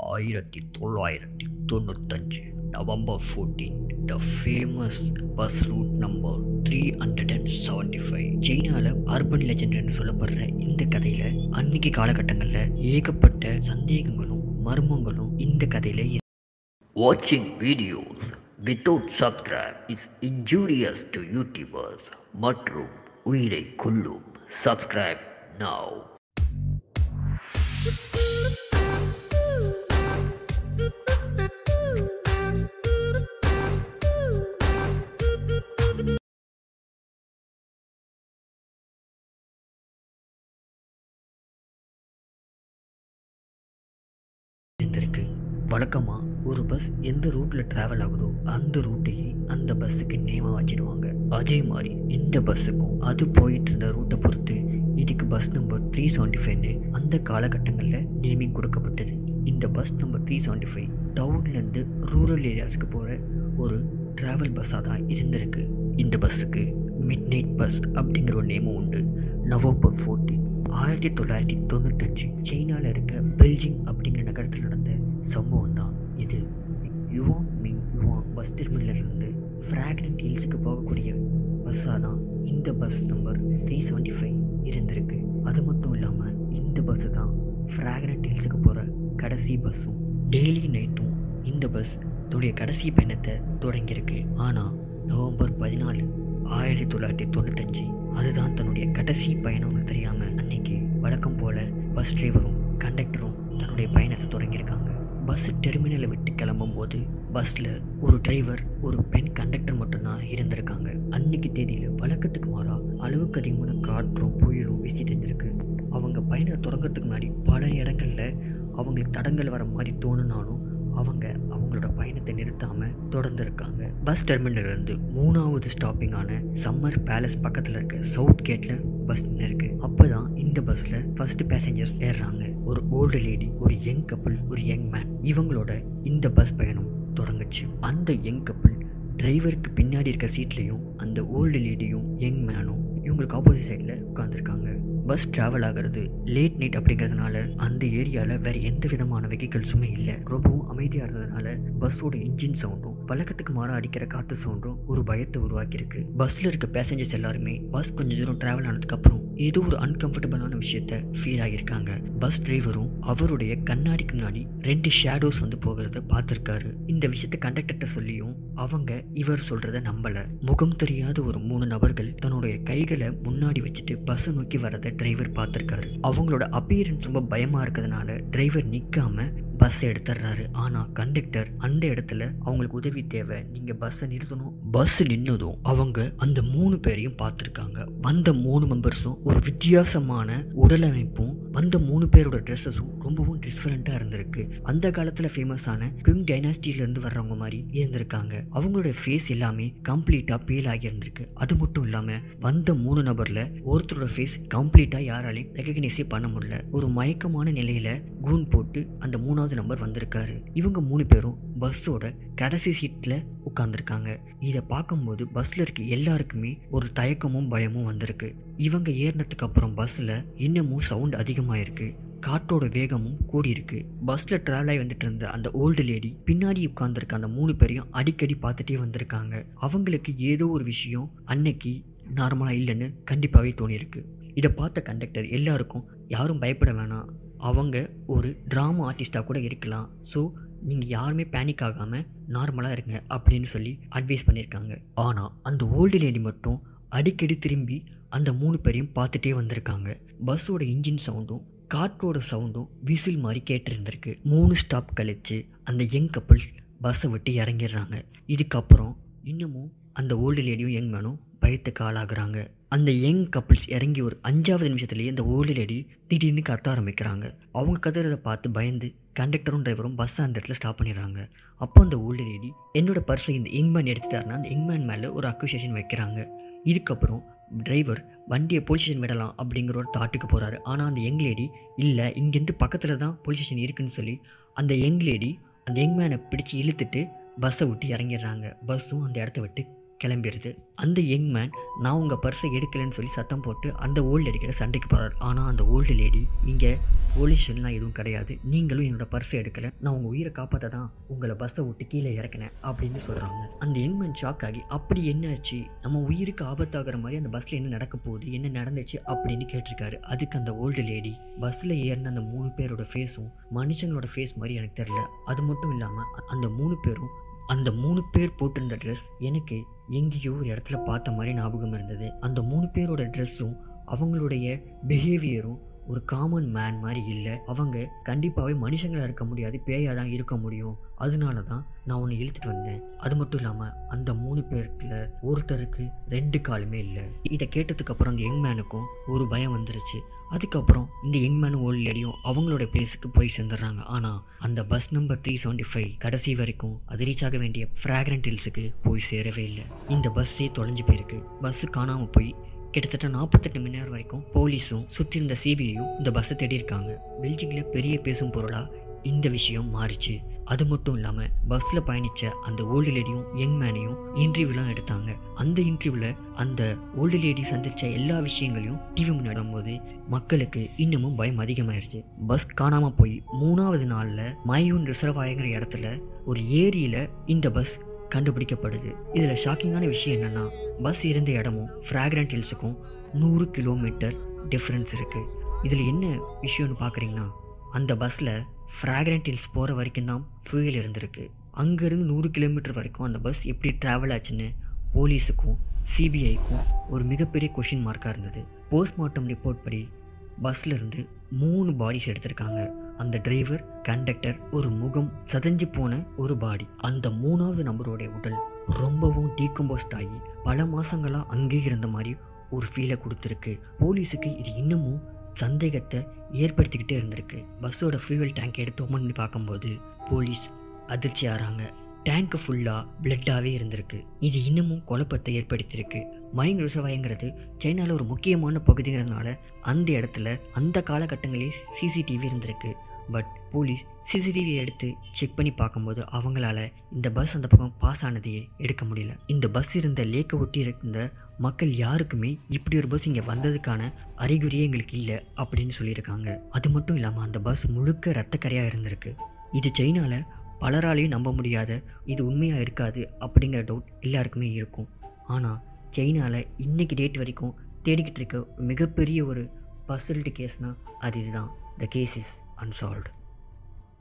ஆயிரத்தி தொள்ளாயிரத்தி தொண்ணூத்தஞ்சு November fourteen the famous bus route number three hundred and seventy five சைனாவில் அர்பன் லெஜெண்ட்னு சொல்லப்படுற இந்த கதையில் அன்னைக்கு காலகட்டங்களில் ஏகப்பட்ட சந்தேகங்களும் மர்மங்களும் இந்த கதையில் வாட்சிங் videos without subscribe is injurious to YouTubers மற்றும் உயிரை கொல்லும் சப்ஸ்கிரைப் now இருந்திருக்கு வழக்கமாக ஒரு பஸ் எந்த ரூட்டில் ட்ராவல் ஆகுதோ அந்த ரூட்டையே அந்த பஸ்ஸுக்கு நேமாக வச்சிடுவாங்க அதே மாதிரி இந்த பஸ்ஸுக்கும் அது போயிட்டு இருந்த ரூட்டை பொறுத்து இதுக்கு பஸ் நம்பர் த்ரீ செவன்ட்டி ஃபைவ்னு அந்த காலகட்டங்களில் நேமிங் கொடுக்கப்பட்டது இந்த bus number three seventy five டவுன்லேருந்து ரூரல் ஏரியாஸ்க்கு போகிற ஒரு ட்ராவல் பஸ்ஸாக தான் இருந்திருக்கு இந்த பஸ்ஸுக்கு மிட் நைட் பஸ் அப்படிங்கிற ஒரு நேமும் உண்டு நவம்பர் ஃபோர்டீன் ஆயிரத்தி தொள்ளாயிரத்தி தொண்ணூத்தஞ்சு சைனாவில் இருக்க பெல்ஜிங் அப்படிங்கிற நகரத்தில் நடந்த சம்பவம் தான் இது யுவாங் மிங் யுவாங் பஸ் டெர்மினலிருந்து ஃப்ராக்னன்ட் ஹில்ஸுக்கு போகக்கூடிய பஸ்ஸாக தான் இந்த bus number three seventy five இருந்திருக்கு அது மட்டும் இல்லாமல் இந்த பஸ்ஸு தான் ஃப்ராக்னன்ட் ஹில்ஸுக்கு போகிற கடைசி பஸ்ஸும் டெய்லி நைட்டும் இந்த பஸ் தன்னுடைய கடைசி பயணத்தை தொடங்கியிருக்கு ஆனால் நவம்பர் பதினாலு ஆயிரத்தி தொள்ளாயிரத்தி தொண்ணூத்தஞ்சு அதுதான் தன்னுடைய கடைசி பயணம்னு தெரியாமல் அன்னைக்கு வழக்கம் போல் பஸ் டிரைவரும் கண்டக்டரும் தன்னுடைய பயணத்தை தொடங்கியிருக்காங்க பஸ் டெர்மினலை விட்டு கிளம்பும்போது பஸ்ஸில் ஒரு டிரைவர் ஒரு பெண் கண்டக்டர் மட்டும்தான் இருந்திருக்காங்க அன்னைக்கு தேதியில் வழக்கத்துக்கு மாறா அளவுக்கு அதிகமான காற்றும் புயலும் வீசிட்டு இருந்திருக்கு அவங்க பயணத்தை தொடங்கிறதுக்கு முன்னாடி பல இடங்களில் அவங்களுக்கு தடங்கள் வர மாதிரி தோணுனாலும் அவங்க அவங்களோட பயணத்தை நிறுத்தாமல் தொடர்ந்து இருக்காங்க பஸ் டெர்மினல்லேருந்து மூணாவது ஸ்டாப்பிங்கான சம்மர் பேலஸ் பக்கத்தில் இருக்க சவுத் கேட்டில் பஸ் நின்று இருக்கு அப்போ தான் இந்த பஸ்ஸில் ஃபர்ஸ்ட் பேசஞ்சர்ஸ் ஏறுறாங்க ஒரு ஓல்டு லேடி ஒரு யங் கப்பல் ஒரு யங் மேன் இவங்களோட இந்த பஸ் பயணம் தொடங்குச்சு அந்த யங் கப்பல் டிரைவருக்கு பின்னாடி இருக்க சீட்லேயும் அந்த ஓல்டு லேடியும் யங் மேனும் இவங்களுக்கு ஆப்போசிட் சைடில் உட்காந்துருக்காங்க பஸ் ட்ராவல் ஆகிறது லேட் நைட் அப்படிங்கிறதுனால அந்த ஏரியாவில் வேறு எந்த விதமான வெஹிக்கிள்ஸுமே இல்லை ரொம்பவும் அமைதியாக இருந்ததுனால பஸ்ஸோட இன்ஜின் சவுண்டும் பழக்கத்துக்கு மாற அடிக்கிற காற்று சவுண்டும் ஒரு பயத்தை உருவாக்கியிருக்கு பஸ்ஸில் இருக்க பேசஞ்சர்ஸ் எல்லாருமே பஸ் கொஞ்சம் தூரம் ட்ராவல் ஆனதுக்கப்புறம் ஏதோ ஒரு அன்கம்ஃபர்டபுளான விஷயத்த ஃபீல் ஆகியிருக்காங்க பஸ் டிரைவரும் அவருடைய கண்ணாடிக்கு முன்னாடி ரெண்டு ஷேடோஸ் வந்து போகிறத பார்த்துருக்காரு இந்த விஷயத்த கண்டக்டர்கிட்ட சொல்லியும் அவங்க இவர் சொல்கிறத நம்பலை முகம் தெரியாத ஒரு மூணு நபர்கள் தன்னுடைய கைகளை முன்னாடி வச்சுட்டு பஸ்ஸை நோக்கி வரதை டிரைவர் பார்த்துருக்காரு அவங்களோட அப்பியரன்ஸ் ரொம்ப பயமாக இருக்கிறதுனால டிரைவர் நிற்காம பஸ்ஸை எடுத்துடுறாரு ஆனால் கண்டக்டர் அந்த இடத்துல அவங்களுக்கு உதவி தேவை நீங்கள் பஸ்ஸை நிறுத்தணும் பஸ் நின்னதும் அவங்க அந்த மூணு பேரையும் பார்த்துருக்காங்க வந்த மூணு மெம்பர்ஸும் ஒரு வித்தியாசமான உடலமைப்பும் வந்த மூணு பேரோட ட்ரெஸ்ஸஸும் ரொம்பவும் டிஃப்ரெண்ட்டாக இருந்திருக்கு அந்த காலத்தில் ஃபேமஸான குவிங் டைனாஸ்டியிலேருந்து வர்றவங்க மாதிரி இருந்திருக்காங்க அவங்களோட ஃபேஸ் எல்லாமே கம்ப்ளீட்டாக பேல் ஆகியிருந்திருக்கு அது மட்டும் இல்லாமல் வந்த மூணு நபரில் ஒருத்தரோட ஃபேஸ் கம்ப்ளீட்டாக யாராலையும் ரெகக்னைஸே பண்ண முடியல ஒரு மயக்கமான நிலையில் கூன் போட்டு அந்த மூணாவது நம்பர் வந்திருக்காரு இவங்க மூணு பேரும் பஸ்ஸோட கடைசி சீட்டில் உட்காந்துருக்காங்க இதை பார்க்கும்போது பஸ்ஸில் இருக்க எல்லாருக்குமே ஒரு தயக்கமும் பயமும் வந்திருக்கு இவங்க ஏறினதுக்கு அப்புறம் பஸ்ஸில் இன்னமும் சவுண்ட் அதிகமாக இருக்கு காற்றோட வேகமும் கூடி இருக்கு பஸ்ஸில் ட்ராவல் ஆகி வந்துட்டு இருந்த அந்த ஓல்டு லேடி பின்னாடி உட்காந்துருக்க அந்த மூணு பேரையும் அடிக்கடி பார்த்துட்டே வந்திருக்காங்க அவங்களுக்கு ஏதோ ஒரு விஷயம் அன்னைக்கு நார்மலாக இல்லைன்னு கண்டிப்பாகவே தோணியிருக்கு இதை பார்த்த கண்டக்டர் எல்லாருக்கும் யாரும் பயப்பட வேணாம் அவங்க ஒரு ட்ராமா ஆர்டிஸ்டாக கூட இருக்கலாம் ஸோ நீங்கள் யாருமே பேனிக் ஆகாமல் நார்மலாக இருங்க அப்படின்னு சொல்லி அட்வைஸ் பண்ணியிருக்காங்க ஆனால் அந்த ஓல்டு லேடி மட்டும் அடிக்கடி திரும்பி அந்த மூணு பேரையும் பார்த்துட்டே வந்திருக்காங்க பஸ்ஸோட இன்ஜின் சவுண்டும் காற்றோட சவுண்டும் விசில் மாதிரி கேட்டிருந்திருக்கு மூணு ஸ்டாப் கழிச்சு அந்த யங் கப்பிள்ஸ் பஸ்ஸை விட்டு இறங்கிடுறாங்க இதுக்கப்புறம் இன்னமும் அந்த ஓல்டு லேடியும் யங் மேனும் பயத்துக்கு ஆளாகிறாங்க அந்த யங் கப்பிள்ஸ் இறங்கி ஒரு அஞ்சாவது நிமிஷத்துலேயே அந்த ஓல்டு லேடி திடீர்னு கத்த ஆரம்பிக்கிறாங்க அவங்க கத்துறதை பார்த்து பயந்து கண்டக்டரும் டிரைவரும் பஸ்ஸை அந்த இடத்துல ஸ்டாப் பண்ணிடுறாங்க அப்போ அந்த ஓல்டு லேடி என்னோட பர்ஸை இந்த யங்மேன் எடுத்துட்டாருன்னா அந்த யங்மேன் மேலே ஒரு அக்யூசேஷன் வைக்கிறாங்க இதுக்கப்புறம் டிரைவர் வண்டியை போலீஸ் ஸ்டேஷன் விடலாம் அப்படிங்கிற ஒரு தாட்டுக்கு போகிறாரு ஆனால் அந்த யங் லேடி இல்லை இங்கேருந்து பக்கத்தில் தான் போலீஸ் ஸ்டேஷன் இருக்குன்னு சொல்லி அந்த யங் லேடி அந்த யங் மேனை பிடிச்சி இழுத்துட்டு பஸ்ஸை விட்டு இறங்கிடுறாங்க பஸ்ஸும் அந்த இடத்த விட்டு கிளம்பிடுது அந்த யங் மேன் நான் உங்கள் பர்ஸை எடுக்கலைன்னு சொல்லி சத்தம் போட்டு அந்த ஓல்டு லேடி கிட்ட சண்டைக்கு போகிறார் ஆனால் அந்த ஓல்டு லேடி இங்கே போலீஸ்லாம் எதுவும் கிடையாது நீங்களும் என்னோட பர்ஸை எடுக்கலை நான் உங்கள் உயிரை காப்பாற்ற தான் உங்களை பஸ்ஸை விட்டு கீழே இறக்கினேன் அப்படின்னு சொல்கிறாங்க அந்த யங் மேன் ஷாக் ஆகி அப்படி என்ன ஆச்சு நம்ம உயிருக்கு ஆபத்தாகிற மாதிரி அந்த பஸ்ஸில் என்ன நடக்க போகுது என்ன நடந்துச்சு அப்படின்னு கேட்டிருக்காரு அதுக்கு அந்த ஓல்டு லேடி பஸ்ஸில் ஏறின அந்த மூணு பேரோட ஃபேஸும் மனுஷங்களோட ஃபேஸ் மாதிரி எனக்கு தெரில அது மட்டும் இல்லாமல் அந்த மூணு பேரும் அந்த மூணு பேர் போட்டிருந்த ட்ரெஸ் எனக்கு எங்கேயோ ஒரு இடத்துல பார்த்த மாதிரி ஞாபகம் இருந்தது அந்த மூணு பேரோட ட்ரெஸ்ஸும் அவங்களுடைய பிஹேவியரும் ஒரு காமன் மேன் மாதிரி இல்லை அவங்க கண்டிப்பாகவே மனுஷங்களாக இருக்க முடியாது பேயாக தான் இருக்க முடியும் அதனால தான் நான் உன்னை இழுத்துட்டு வந்தேன் அது மட்டும் இல்லாமல் அந்த மூணு பேருக்குல ஒருத்தருக்கு ரெண்டு காலுமே இல்லை இதை கேட்டதுக்கு அப்புறம் அந்த யங் மேனுக்கும் ஒரு பயம் வந்துருச்சு அதுக்கப்புறம் இந்த யங் மேனும் ஓல்ட் லேடியும் அவங்களோட பிளேஸுக்கு போய் சேர்ந்துடுறாங்க ஆனால் அந்த bus number three seventy five கடைசி வரைக்கும் அது ரீச் ஆக வேண்டிய ஃப்ராக்ரண்ட் ஹில்ஸுக்கு போய் சேரவே இல்லை இந்த பஸ்ஸே தொலைஞ்சு போயிருக்கு பஸ்ஸு காணாமல் போய் கிட்டத்தட்ட நாற்பத்தெட்டு மணி நேரம் வரைக்கும் போலீஸும் சுற்றி இருந்த சிபிஐயும் இந்த பஸ்ஸை தேடி இருக்காங்க பெல்ஜிங்கில் பெரிய பேசும் பொருளாக இந்த விஷயம் மாறிச்சு அது மட்டும் இல்லாமல் பஸ்ஸில் பயணித்த அந்த ஓல்டு லேடியும் யங் மேனையும் இன்டர்வியூலாம் எடுத்தாங்க அந்த இன்டர்வியூவில் அந்த ஓல்டு லேடி சந்தித்த எல்லா விஷயங்களையும் டிவி முன்னாடி போது மக்களுக்கு இன்னமும் பயம் அதிகமாயிருச்சு பஸ் காணாமல் போய் மூணாவது நாளில் மையூன் ரிசர்வாயங்கிற இடத்துல ஒரு ஏரியில் இந்த பஸ் கண்டுபிடிக்கப்படுது இதில் ஷாக்கிங்கான விஷயம் என்னென்னா பஸ் இருந்த இடமும் ஃப்ராக்ரண்ட் ஹில்ஸுக்கும் நூறு கிலோமீட்டர் டிஃப்ரென்ஸ் இருக்குது இதில் என்ன விஷயம்னு பார்க்குறீங்கன்னா அந்த பஸ்ஸில் ஃப்ராக்ரண்ட் ஹில்ஸ் போகிற வரைக்கும் தான் ஃபியூயல் இருந்திருக்கு அங்கேருந்து நூறு கிலோமீட்டர் வரைக்கும் அந்த பஸ் எப்படி ட்ராவல் ஆச்சுன்னு போலீஸுக்கும் சிபிஐக்கும் ஒரு மிகப்பெரிய கொஷின் மார்க்காக இருந்தது போஸ்ட்மார்ட்டம் ரிப்போர்ட் படி பஸ்ல இருந்து மூணு பாடிஸ் எடுத்திருக்காங்க அந்த டிரைவர் கண்டக்டர் ஒரு முகம் சதஞ்சு போன ஒரு பாடி அந்த மூணாவது நபருடைய உடல் ரொம்பவும் டீகம்போஸ்ட் ஆகி பல மாசங்களா அங்கே இருந்த மாதிரி ஒரு ஃபீலை கொடுத்துருக்கு போலீஸுக்கு இது இன்னமும் சந்தேகத்தை ஏற்படுத்திக்கிட்டே இருந்திருக்கு பஸ்ஸோட ஃபியூவல் டேங்க் எடுத்து ஓப்பன் பண்ணி பார்க்கும்போது போலீஸ் அதிர்ச்சி ஆறாங்க டேங்க் ஃபுல்லாக பிளட்டாகவே இருந்திருக்கு இது இன்னமும் குழப்பத்தை ஏற்படுத்தியிருக்கு மயங்க ரிசர்வாயங்கிறது சைனாவில் ஒரு முக்கியமான பகுதிங்கிறதுனால அந்த இடத்துல அந்த காலகட்டங்களில் சிசிடிவி இருந்திருக்கு பட் போலீஸ் சிசிடிவி எடுத்து செக் பண்ணி பார்க்கும்போது அவங்களால இந்த பஸ் அந்த பக்கம் பாஸ் ஆனதையே எடுக்க முடியல இந்த பஸ் இருந்த லேக்கை ஒட்டி இருந்த மக்கள் யாருக்குமே இப்படி ஒரு பஸ் இங்கே வந்ததுக்கான அறிகுறியே எங்களுக்கு இல்லை அப்படின்னு சொல்லியிருக்காங்க அது மட்டும் இல்லாமல் அந்த பஸ் முழுக்க ரத்தக்கரையாக இருந்திருக்கு இது சைனாவில் பலராலையும் நம்ப முடியாத இது உண்மையாக இருக்காது அப்படிங்கிற டவுட் எல்லாருக்குமே இருக்கும் ஆனால் சைனாவில் இன்னைக்கு டேட் வரைக்கும் தேடிக்கிட்டு இருக்க மிகப்பெரிய ஒரு பர்சல்டு கேஸ்னால் அது இதுதான் த கேஸ் இஸ் அன்சால்வ்டு